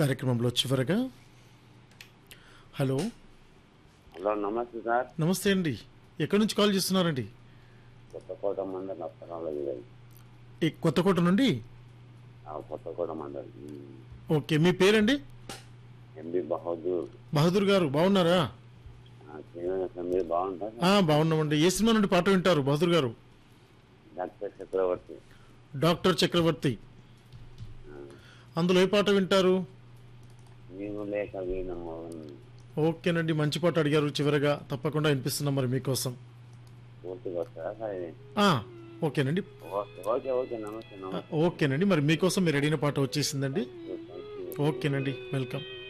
కార్యక్రమంలో చివరగా hello hello నమస్తే సార్ నమస్తే అండి ఎక్కడి నుంచి కాల్ చేస్తున్నారండి కొత్తకోట మండలి నష్టరాలు ఈ కొత్తకోట నుండి కొత్తకోట మండలి ఓకే మీ పేరండి ఎంబీ బహదూర్ బహదూర్ గారు బాగున్నారా మీరు బాగుంటారు ఆ, బాగున్నామండి ఏ సినిమా నుండి పాట వింటారు బహదూర్ గారు డాక్టర్ చక్రవర్తి డాక్టర్ చక్రవర్తి అందులో ఏ పాట వింటారు నీవు లేక వీణమ్మ ఓకేనండి మంచి పాట అడిగారు చివరగా తప్పకుండా వినిపిస్తున్నాం మరి మీకోసం పూర్తిగా వస్తారా సార్ ఇది? ఆ, ఓకేనండి ఓకే ఓకే ఓకే నమస్తే ఆ, నమస్తే ఓకేనండి మరి మీకోసం మీరు అడిగిన పాట వచ్చేసిందండి థ్యాంక్ యూ ఓకేనండి వెల్కమ్